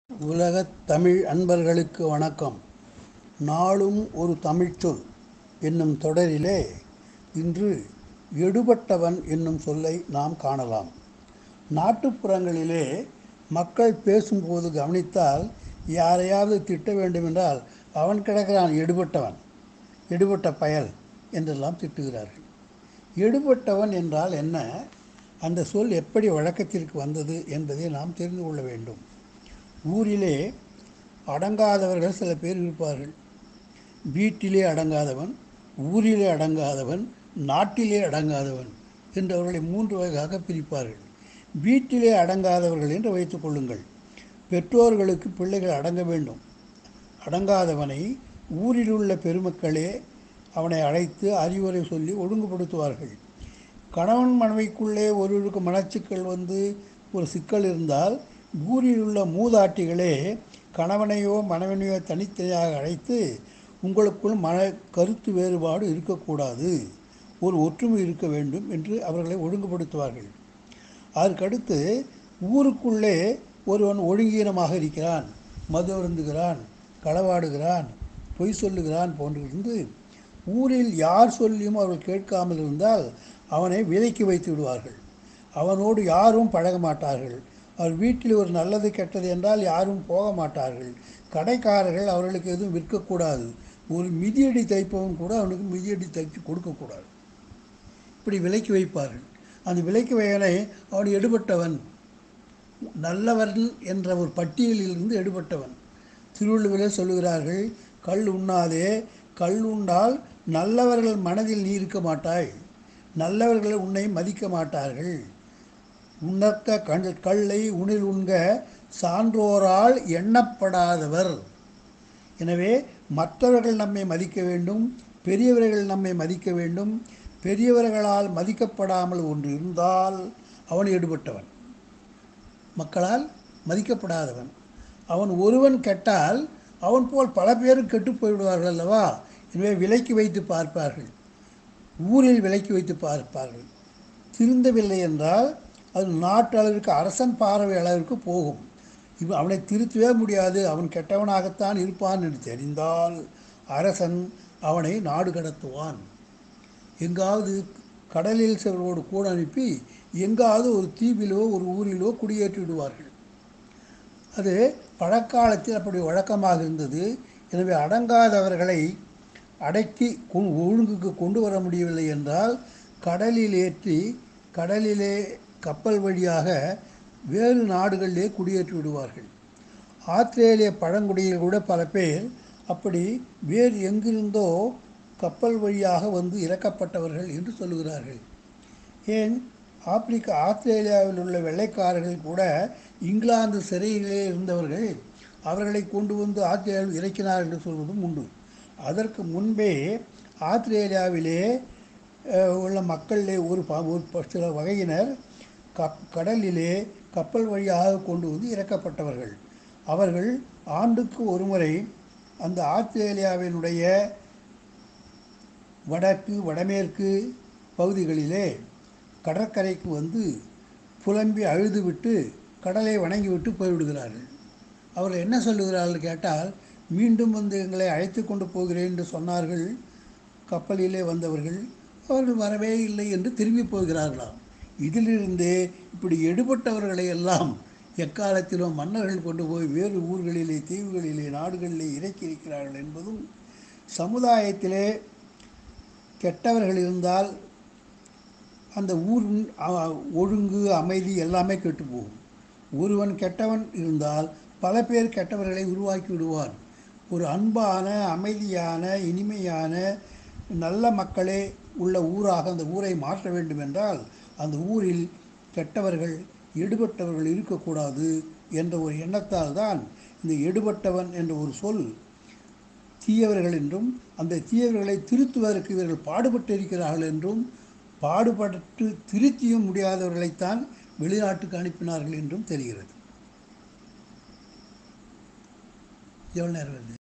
உலகத் தமிழ் அன்பர்களுக்கு வணக்கம் நாளும் ஒரு தமிழ்ச்சொல் என்னும் தொடரிலே இன்று எடுபட்டவன் என்னும் சொல்லை நாம் காணலாம் நாட்டுப்புறங்களிலே மக்கள் பேசும்போது கவனித்தால் யாரையாவது திட்ட வேண்டுமென்றால் அவன் கிடக்கிறான் எடுபட்டவன் எடுபட்ட பயல் என்றெல்லாம் திட்டுகிறார்கள் எடுபட்டவன் என்றால் என்ன அந்த சொல் எப்படி வழக்கத்திற்கு வந்தது என்பதை நாம் தெரிந்து கொள்ள வேண்டும் ஊரிலே அடங்காதவர்கள் சில பேர் இருப்பார்கள் வீட்டிலே அடங்காதவன் ஊரிலே அடங்காதவன் நாட்டிலே அடங்காதவன் என்று அவர்களை மூன்று வகையாக பிரிப்பார்கள் வீட்டிலே அடங்காதவர்கள் என்று வைத்துக் கொள்ளுங்கள் பெற்றோர்களுக்கு பிள்ளைகள் அடங்க வேண்டும் அடங்காதவனை ஊரில் உள்ள பெருமக்களே அவனை அழைத்து அறிவுரை சொல்லி ஒழுங்குபடுத்துவார்கள் கணவன் மனைவிக்குள்ளே ஒருவருக்கு மனச்சிக்கல் வந்து ஒரு சிக்கல் இருந்தால் ஊரில் உள்ள மூதாட்டிகளே கணவனையோ மனைவனையோ தனித்தனியாக அழைத்து உங்களுக்குள் மன கருத்து வேறுபாடு இருக்கக்கூடாது ஒரு ஒற்றுமை இருக்க வேண்டும் என்று அவர்களை ஒழுங்குபடுத்துவார்கள் அதற்கடுத்து ஊருக்குள்ளே ஒருவன் ஒழுங்கீனமாக இருக்கிறான் மது அருந்துகிறான் களவாடுகிறான் பொய் சொல்லுகிறான் போன்றிருந்து ஊரில் யார் சொல்லியும் அவர்கள் கேட்காமல் இருந்தால் அவனை விலைக்கு வைத்து விடுவார்கள் அவனோடு யாரும் பழக மாட்டார்கள் அவர் வீட்டில் ஒரு நல்லது கெட்டது என்றால் யாரும் போக மாட்டார்கள் கடைக்காரர்கள் அவர்களுக்கு எதுவும் விற்கக்கூடாது ஒரு மிதியடி தைப்பவன் கூட அவனுக்கு மிதியடி தைத்து கொடுக்கக்கூடாது இப்படி விலைக்கு வைப்பார்கள் அந்த விலைக்கு வையனை அவன் எடுபட்டவன் நல்லவன் என்ற ஒரு பட்டியலில் இருந்து எடுபட்டவன் திருவள்ளுவரே சொல்லுகிறார்கள் கல் உண்ணாதே கல் உண்டால் நல்லவர்கள் மனதில் நீ இருக்க மாட்டாய் நல்லவர்கள் உன்னை மதிக்க மாட்டார்கள் உணர்த்த கண் கல்லை உணில் உண்க சான்றோரால் எண்ணப்படாதவர் எனவே மற்றவர்கள் நம்மை மதிக்க வேண்டும் பெரியவர்கள் நம்மை மதிக்க வேண்டும் பெரியவர்களால் மதிக்கப்படாமல் ஒன்று இருந்தால் அவன் ஈடுபட்டவன் மக்களால் மதிக்கப்படாதவன் அவன் ஒருவன் கெட்டால் அவன் போல் பல பேரும் கெட்டு போய்விடுவார்கள் அல்லவா எனவே விலைக்கு வைத்து பார்ப்பார்கள் ஊரில் விலைக்கு வைத்து பார்ப்பார்கள் திருந்தவில்லை என்றால் அது நாட்டு அளவிற்கு அரசன் பார்வை அளவிற்கு போகும் இப்போ அவனை திருத்தவே முடியாது அவன் கெட்டவனாகத்தான் இருப்பான் என்று தெரிந்தால் அரசன் அவனை நாடு கடத்துவான் எங்காவது கடலில் செல்வோடு கூட அனுப்பி எங்காவது ஒரு தீவிலோ ஒரு ஊரிலோ குடியேற்றி விடுவார்கள் அது பழக்காலத்தில் அப்படி வழக்கமாக இருந்தது எனவே அடங்காதவர்களை அடக்கி ஒழுங்குக்கு கொண்டு வர முடியவில்லை என்றால் கடலில் ஏற்றி கடலிலே கப்பல் வழியாக வேறு நாடுகளிலே குடியேற்றி விடுவார்கள் ஆஸ்திரேலிய பழங்குடியில் கூட பல பேர் அப்படி வேறு எங்கிருந்தோ கப்பல் வழியாக வந்து இறக்கப்பட்டவர்கள் என்று சொல்லுகிறார்கள் ஏன் ஆப்பிரிக்கா ஆஸ்திரேலியாவில் உள்ள வெள்ளைக்காரர்கள் கூட இங்கிலாந்து சிறையிலே இருந்தவர்கள் அவர்களை கொண்டு வந்து ஆஸ்திரேலியாவில் இறக்கினார் என்று சொல்வதும் உண்டு அதற்கு முன்பே ஆஸ்திரேலியாவிலே உள்ள மக்களிலே ஒரு ஒரு சில வகையினர் கப் கடலிலே கப்பல் வழியாக கொண்டு வந்து இறக்கப்பட்டவர்கள் அவர்கள் ஆண்டுக்கு ஒருமுறை அந்த ஆஸ்திரேலியாவினுடைய வடக்கு வடமேற்கு பகுதிகளிலே கடற்கரைக்கு வந்து புலம்பி அழுதுவிட்டு கடலை வணங்கிவிட்டு போய்விடுகிறார்கள் அவர்கள் என்ன சொல்லுகிறார்கள் கேட்டால் மீண்டும் வந்து எங்களை அழைத்து கொண்டு போகிறேன் என்று சொன்னார்கள் கப்பலிலே வந்தவர்கள் அவர்கள் வரவே இல்லை என்று திரும்பி போகிறார்களாம் இதிலிருந்தே இப்படி எடுபட்டவர்களை எல்லாம் எக்காலத்திலும் மன்னர்கள் கொண்டு போய் வேறு ஊர்களிலே தீவுகளிலே நாடுகளிலே இறக்கி இருக்கிறார்கள் என்பதும் சமுதாயத்திலே கெட்டவர்கள் இருந்தால் அந்த ஊர் ஒழுங்கு அமைதி எல்லாமே கெட்டு போகும் ஒருவன் கெட்டவன் இருந்தால் பல பேர் கெட்டவர்களை உருவாக்கி விடுவான் ஒரு அன்பான அமைதியான இனிமையான நல்ல மக்களே உள்ள ஊராக அந்த ஊரை மாற்ற வேண்டும் என்றால் அந்த ஊரில் கெட்டவர்கள் எடுபட்டவர்கள் இருக்கக்கூடாது என்ற ஒரு எண்ணத்தால் தான் இந்த எடுபட்டவன் என்ற ஒரு சொல் தீயவர்கள் என்றும் அந்த தீயவர்களை திருத்துவதற்கு இவர்கள் பாடுபட்டு இருக்கிறார்கள் என்றும் பாடுபட்டு திருத்தியும் முடியாதவர்களைத்தான் வெளிநாட்டுக்கு அனுப்பினார்கள் என்றும் தெரிகிறது எவ்வளோ நேரம் வருது